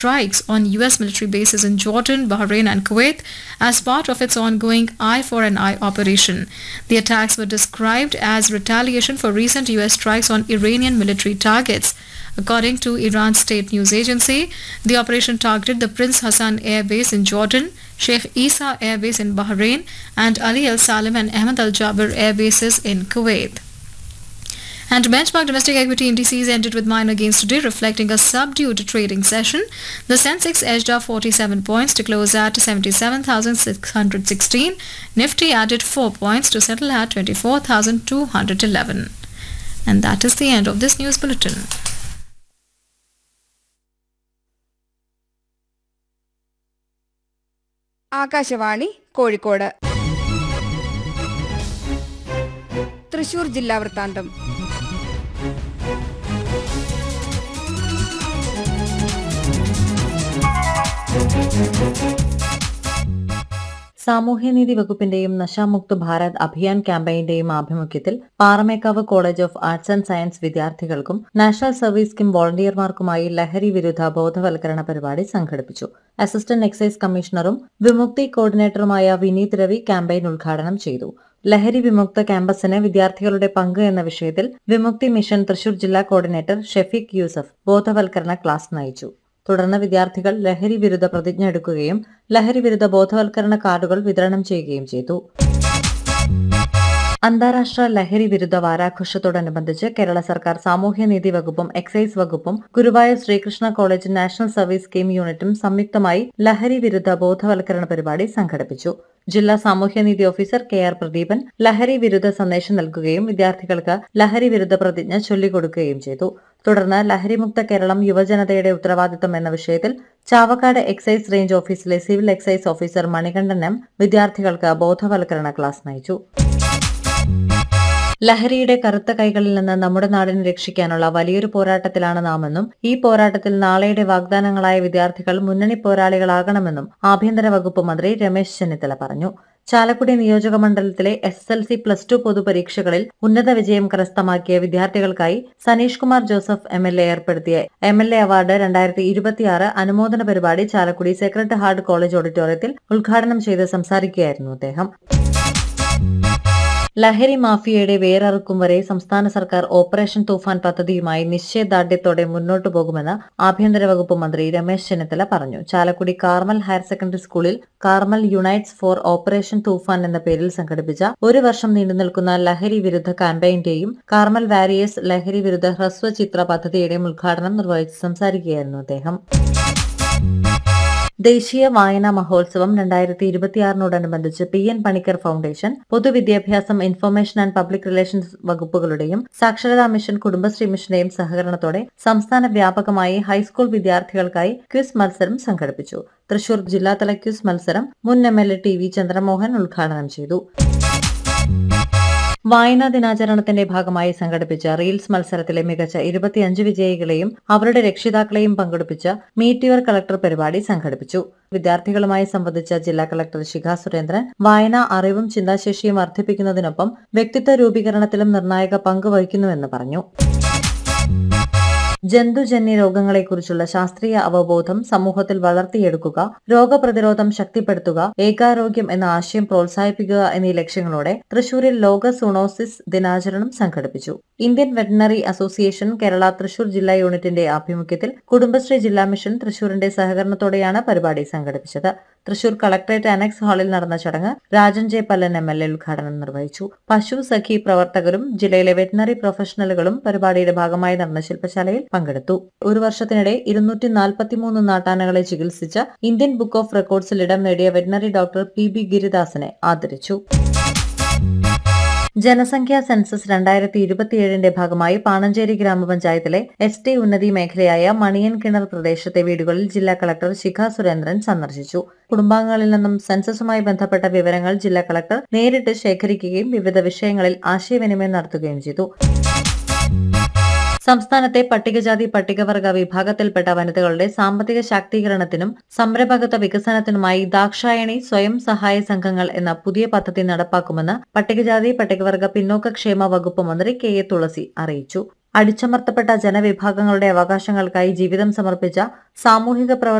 strikes on U.S. military bases in Jordan, Bahrain, and Kuwait as part of its ongoing Eye for an Eye operation. The attacks were described as retaliation for recent U.S. strikes on Iranian military targets. According to Iran's state news agency, the operation targeted the Prince Hassan Air Base in Jordan, Sheikh Isa Air Base in Bahrain, and Ali Al Salim and Ahmed Al Jaber air bases in Kuwait. And benchmark domestic equity indices ended with minor gains today, reflecting a subdued trading session. The Sensex edged up 47 points to close at 77,616. Nifty added 4 points to settle at 24,211. And that is the end of this news bulletin. Akashvani Kozhikode Thrissur ജില്ലാ വൃത്താന്തം സാമൂഹ്യനീതി വകുപ്പിന്റെയും നശാമുക്ത് ഭാരത് അഭിയാൻ ക്യാമ്പയിന്റെയും ആഭിമുഖ്യത്തിൽ Paramekkavu college of arts and science വിദ്യാർത്ഥികൾക്കും national service scheme വോളണ്ടിയർമാർക്കുമായി ലഹരി വിരുദ്ധ ബോധവൽക്കരണ പരിപാടി സംഘടിപ്പിച്ചു അസിസ്റ്റന്റ് എക്സൈസ് കമ്മീഷണറും വിമുക്തി കോർഡിനേറ്ററുമായ വിനീത് രവി ക്യാമ്പയിൻ ഉദ്ഘാടനം ചെയ്തു ലഹരി വിമുക്ത ക്യാമ്പസിന് വിദ്യാർത്ഥികളുടെ പങ്ക് എന്ന വിഷയത്തിൽ വിമുക്തി മിഷൻ തൃശൂർ ജില്ലാ കോർഡിനേറ്റർ ഷെഫീഖ് യൂസഫ് ബോധവൽക്കരണ ക്ലാസ് നയിച്ചു തുടർന്ന് വിദ്യാർത്ഥികൾ ലഹരി വിരുദ്ധ പ്രതിജ്ഞ എടുക്കുകയും ലഹരി വിരുദ്ധ ബോധവൽക്കരണ കാർഡുകൾ വിതരണം ചെയ്യുകയും ചെയ്തു അന്താരാഷ്ട്ര ലഹരി വിരുദ്ധ വാരാഘോഷത്തോടനുബന്ധിച്ച് കേരള സർക്കാർ സാമൂഹ്യനീതി വകുപ്പും എക്സൈസ് വകുപ്പും Guruvayur Sreekrishna college national service scheme യൂണിറ്റും സംയുക്തമായി ലഹരി വിരുദ്ധ ബോധവൽക്കരണ പരിപാടി സംഘടിപ്പിച്ചു ജില്ലാ സാമൂഹ്യനീതി ഓഫീസർ കെ ആർ പ്രദീപൻ ലഹരി വിരുദ്ധ സന്ദേശം നൽകുകയും വിദ്യാർത്ഥികൾക്ക് ലഹരി വിരുദ്ധ പ്രതിജ്ഞ ചൊല്ലിക്കൊടുക്കുകയും ചെയ്തു തുടർന്ന് ലഹരിമുക്ത കേരളം യുവജനതയുടെ ഉത്തരവാദിത്തം എന്ന വിഷയത്തിൽ ചാവക്കാട് എക്സൈസ് റേഞ്ച് ഓഫീസിലെ civil excise officer Manikandan M വിദ്യാർത്ഥികൾക്ക് ബോധവൽക്കരണ ക്ലാസ് നയിച്ചു ലഹരിയുടെ കറുത്ത കൈകളിൽ നിന്ന് നമ്മുടെ നാടിനെ രക്ഷിക്കാനുള്ള വലിയൊരു പോരാട്ടത്തിലാണ് നാമെന്നും ഈ പോരാട്ടത്തിൽ നാളെയുടെ വാഗ്ദാനങ്ങളായ വിദ്യാർത്ഥികൾ മുന്നണി പോരാളികളാകണമെന്നും ആഭ്യന്തര വകുപ്പ് മന്ത്രി രമേശ് ചെന്നിത്തല പറഞ്ഞു ചാലക്കുടി നിയോജക മണ്ഡലത്തിലെ S S L C plus two പൊതുപരീക്ഷകളിൽ ഉന്നത വിജയം കരസ്ഥമാക്കിയ വിദ്യാർത്ഥികൾക്കായി Saneesh Kumar Joseph M L A ഏർപ്പെടുത്തിയ എം എൽ എ അവാർഡ് രണ്ടായിരത്തി ഇരുപത്തിയാറ് അനുമോദന പരിപാടി ചാലക്കുടി സെക്രട്ടറി ഹാർഡ് കോളേജ് ഓഡിറ്റോറിയത്തിൽ ഉദ്ഘാടനം ചെയ്ത് സംസാരിക്കുകയായിരുന്നു അദ്ദേഹം ലഹരി മാഫിയയുടെ വേരറുക്കും വരെ സംസ്ഥാന സർക്കാർ ഓപ്പറേഷൻ തൂഫാൻ പദ്ധതിയുമായി നിശ്ചയദാർഢ്യത്തോടെ മുന്നോട്ടു പോകുമെന്ന് ആഭ്യന്തര വകുപ്പ് മന്ത്രി രമേശ് ചെന്നിത്തല പറഞ്ഞു ചാലക്കുടി കാർമൽ ഹയർ സെക്കൻഡറി സ്കൂളിൽ Carmel unites for operation Toofan എന്ന പേരിൽ സംഘടിപ്പിച്ച ഒരു വർഷം നീണ്ടുനിൽക്കുന്ന ലഹരി വിരുദ്ധ ക്യാമ്പയിന്റെയും കാർമൽ വാരിയേഴ്സ് ലഹരി വിരുദ്ധ ഹ്രസ്വചിത്ര പദ്ധതിയുടെയും ഉദ്ഘാടനം നിർവഹിച്ച് സംസാരിക്കുകയായിരുന്നു അദ്ദേഹം ദേശീയ വായനാ മഹോത്സവം രണ്ടായിരത്തി ഇരുപത്തിയാറിനോടനുബന്ധിച്ച് പി എൻ പണിക്കർ ഫൗണ്ടേഷൻ പൊതുവിദ്യാഭ്യാസം ഇൻഫർമേഷൻ ആൻഡ് പബ്ലിക് റിലേഷൻസ് വകുപ്പുകളുടെയും സാക്ഷരതാ മിഷൻ കുടുംബശ്രീ മിഷന്റെയും സഹകരണത്തോടെ സംസ്ഥാന വ്യാപകമായി ഹൈസ്കൂൾ വിദ്യാർത്ഥികൾക്കായി ക്വിസ് മത്സരം സംഘടിപ്പിച്ചു തൃശൂർ ജില്ലാതല ക്വിസ് മത്സരം മുൻ M L A T V Chandramohan ഉദ്ഘാടനം ചെയ്തു വായനാ ദിനാചരണത്തിന്റെ ഭാഗമായി സംഘടിപ്പിച്ച റീൽസ് മത്സരത്തിലെ മികച്ച ഇരുപത്തിയഞ്ച് വിജയികളെയും അവരുടെ രക്ഷിതാക്കളെയും പങ്കെടുപ്പിച്ച മീറ്റ് യുവർ കളക്ടർ പരിപാടി സംഘടിപ്പിച്ചു വിദ്യാർത്ഥികളുമായി സംവദിച്ച ജില്ലാ കളക്ടർ ശിഖ സുരേന്ദ്രൻ വായന അറിവും ചിന്താശേഷിയും വർദ്ധിപ്പിക്കുന്നതിനൊപ്പം വ്യക്തിത്വ രൂപീകരണത്തിലും നിർണായക പങ്ക് വഹിക്കുന്നുവെന്ന് പറഞ്ഞു ജന്തുജന്യ രോഗങ്ങളെക്കുറിച്ചുള്ള ശാസ്ത്രീയ അവബോധം സമൂഹത്തിൽ വളർത്തിയെടുക്കുക രോഗപ്രതിരോധം ശക്തിപ്പെടുത്തുക ഏകാരോഗ്യം എന്ന ആശയം പ്രോത്സാഹിപ്പിക്കുക എന്നീ ലക്ഷ്യങ്ങളോടെ തൃശൂരിൽ ലോക സൂണോസിസ് ദിനാചരണം സംഘടിപ്പിച്ചു Indian veterinary association Kerala Thrissur ജില്ലാ യൂണിറ്റിന്റെ ആഭിമുഖ്യത്തിൽ കുടുംബശ്രീ ജില്ലാ മിഷൻ തൃശൂരിന്റെ സഹകരണത്തോടെയാണ് പരിപാടി സംഘടിപ്പിച്ചത് തൃശൂർ കളക്ടറേറ്റ് അനക്സ് ഹാളിൽ നടന്ന ചടങ്ങ് Rajan J Pallan M L A ഉദ്ഘാടനം നിർവഹിച്ചു പശു സഖി പ്രവർത്തകരും ജില്ലയിലെ വെറ്റിനറി പ്രൊഫഷണലുകളും പരിപാടിയുടെ ഭാഗമായി നടന്ന ശില്പശാലയിൽ പങ്കെടുത്തു ഒരു വർഷത്തിനിടെ ഇരുന്നൂറ്റി നാൽപ്പത്തിമൂന്ന് നാട്ടാനകളെ ചികിത്സിച്ച ഇന്ത്യൻ ബുക്ക് ഓഫ് റെക്കോർഡ്സിൽ ഇടം നേടിയ വെറ്റിനറി ഡോക്ടർ പി ബി ഗിരിദാസനെ ആദരിച്ചു ജനസംഖ്യാ സെൻസസ് രണ്ടായിരത്തി ഇരുപത്തിയേഴിന്റെ ഭാഗമായി പാണഞ്ചേരി ഗ്രാമപഞ്ചായത്തിലെ എസ് ടി ഉന്നതി മേഖലയായ മണിയൻ കിണർ പ്രദേശത്തെ വീടുകളിൽ ജില്ലാ കളക്ടർ ശിഖ സുരേന്ദ്രൻ സന്ദർശിച്ചു കുടുംബാംഗങ്ങളിൽ നിന്നും സെൻസസുമായി ബന്ധപ്പെട്ട വിവരങ്ങൾ ജില്ലാ കളക്ടർ നേരിട്ട് ശേഖരിക്കുകയും വിവിധ വിഷയങ്ങളിൽ ആശയവിനിമയം നടത്തുകയും ചെയ്തു സംസ്ഥാനത്തെ പട്ടികജാതി പട്ടികവർഗ വിഭാഗത്തിൽപ്പെട്ട വനിതകളുടെ സാമ്പത്തിക ശാക്തീകരണത്തിനും സംരംഭകത്വ വികസനത്തിനുമായി ദാക്ഷായണി സ്വയം സഹായ സംഘങ്ങൾ എന്ന പുതിയ പദ്ധതി നടപ്പാക്കുമെന്ന് പട്ടികജാതി പട്ടികവർഗ പിന്നോക്കക്ഷേമ വകുപ്പ് മന്ത്രി കെ എ തുളസി അറിയിച്ചു അടിച്ചമർത്തപ്പെട്ട ജനവിഭാഗങ്ങളുടെ അവകാശങ്ങൾക്കായി ജീവിതം സമർപ്പിച്ച സാമൂഹിക പ്രവർത്തക